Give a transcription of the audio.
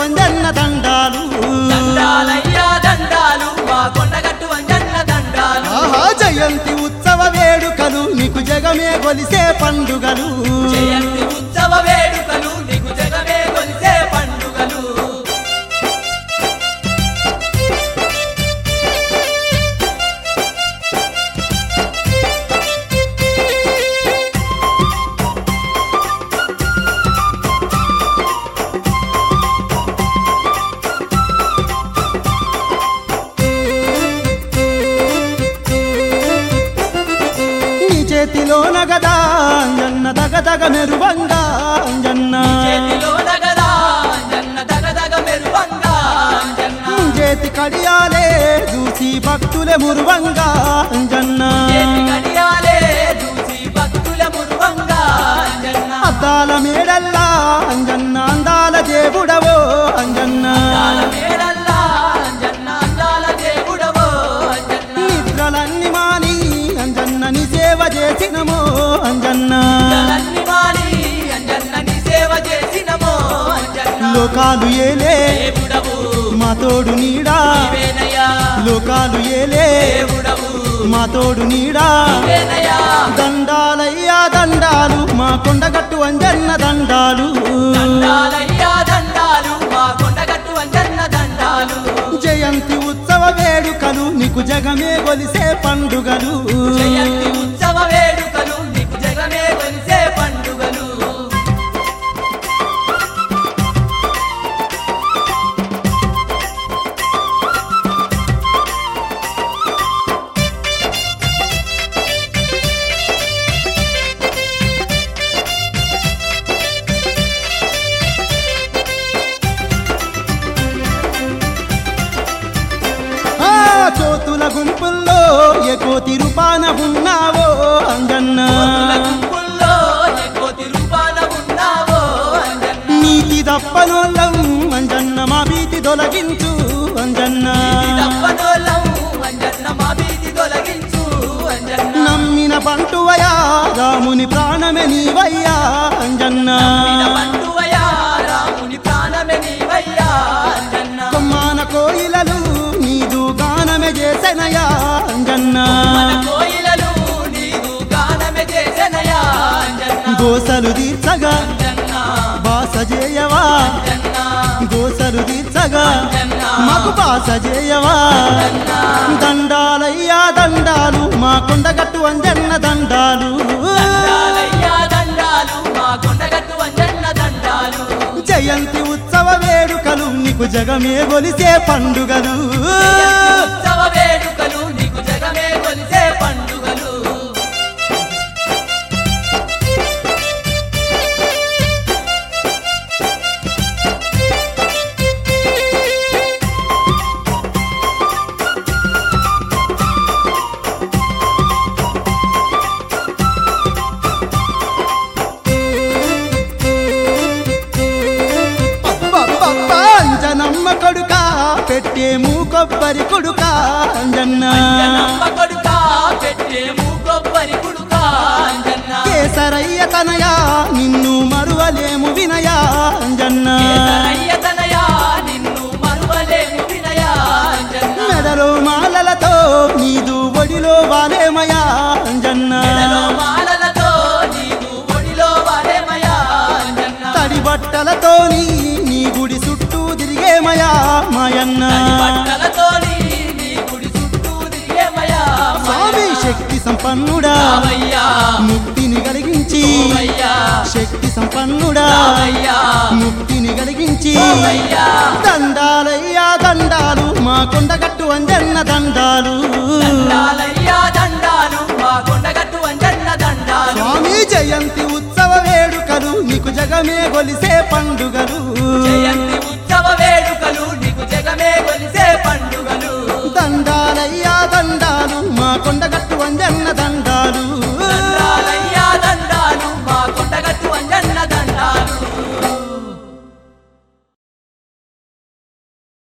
అంజన్న దండాలు దండాలయ్యా దండాలు మా కొండగట్టు అంజన్న దండాలు ఆహా జయంతి ఉత్సవ వేడుకలు నీకు జగమే గొలిసే పండుగలు జయంతి ఉత్సవ వేడుకలు నీకు జగమే కొలిసే పండుగలు నీ చేతిలో నగదా అంజన్న దగదగ మెరువంగా అంజన్న చేతిలో నగదా అంజన్న దగదగ మెరువంగా అంజన్న నీ చేతి కడియాలే చూసి భక్తులే మురువంగా అంజన్న చేతి గడియాలే చూసి భక్తుల మురువంగా అంజన్న అద్దాల మేడల్లా అంజన్న అందాల దేవుడవో అంజన్న అందాల మేడల్లా అంజన్న అందాల దేవుడవో అంజన్న నిద్రలన్నీ మాని అంజన్న నీ సేవ చేసినమో అంజన్న అంజన్నన్ని మాని అంజన్న నీ సేవ చేసినమో అంజన్న లోకాలు ఏలే దేవుడవు మా తోడు నీడా నీవేనయ్యా లోకాలు ఏలే దేవుడవు మా తోడు నీడా నీవేనయ్యా దండాలయ్యా దండాలు మా కొండగట్టు అంజన్న దండాలు దండాలయ్యా దండాలు మా కొండగట్టు అంజన్న దండాలు జయంతి ఉత్సవ వేడుకలు నీకు జగమే గొలిసే పండుగలు జయంతి ఉత్సవ వేడుకలు నీకు జగమే కొలిసే పండుగలు ఆ కోతుల గుంపుల్లో ఏ కోతి రూపాన ఉన్నావో అంజన్న కోతుల గుంపుల్లో ఏ కోతి రూపాన ఉన్నావో అంజన్న నీతి దప్పనోళ్ళం అంజన్న మా భీతి తొలగించు అంజన్న ఈ దప్పనోళ్ళం అంజన్న మా భీతి తొలగించు అంజన్న నమ్మిన పంటువయా రాముని ప్రాణమే నీవయ్యా అంజన్న విన పండువయ్యా రాముని ప్రాణమే నీవయ్యా అంజన్న కొమ్మాన కోయిలలు నీదు గానమే చేసెనయా అంజన్న మన కోయిలలు నీవు గానమే చేసెనయా అంజన్న గోసలు తీర్చగా అంజన్న బాస చేయవా అంజన్న గోసలు తీర్చగా అంజన్న మాకు బాస చేయవా దండాలయ్యా దండాలు మా కొండగట్టు అంజన్న దండాలు దండాలయ్యా దండాలు మా కొండగట్టు అంజన్న దండాలు జయంతి ఉత్సవ వేడుకలు నీకు జగమే గొలిసే పండుగలు ఉత్సవ వేడుకలు నీకు జగమే కొలిసే పండుగలు అబ్బబ్బబ్బ, అంజనమ్మ కొడుక పెట్టేము కొబ్బరి కొడుక అంజన్న అంజనమ్మ కొడుకా పెట్టేము కొబ్బరి కుడుకా అంజన్న కేసరయ్య తనయా నిన్ను మరువలేము వినయా అంజన్న కేసరయ్య తనయా నిన్ను మరువలేము వినయా అంజన్న మెడలో మాలలతో నీదు ఒడిలో వాలేమయా అంజన్న మెడలో మాలలతో నీవు ఒడిలో వాడేమయా అంజన్న తడి బట్టలతో నీ నీ గుడి చుట్టూ తిరిగేమయా మాయన్న తడి బట్టలతోని నీ గుడి చుట్టూ తిరిగేమయా స్వామి శక్తి సంపన్నుడా రావయ్యా ముక్తిని కలిగించి ఓవయ్యా శక్తి సంపన్నుడా రావయ్యా ముక్తిని కలిగించి ఓవయ్యా దండాలయ్యా దండాలు మా కొండగట్టు అంజన్న దండాలు దండాలయ్యా దండాలు మా కొండగట్టు అంజన్న దండాలు స్వామి జయంతి ఉత్సవ వేడుకలు నీకు జగమే గొలిసే పండుగలు జయంతి ఉత్సవ వేడుకలు నీకు జగమే కొలిసే పండుగలు దండాలయ్యా దండాలు మా కొండగట్టు అంజన్న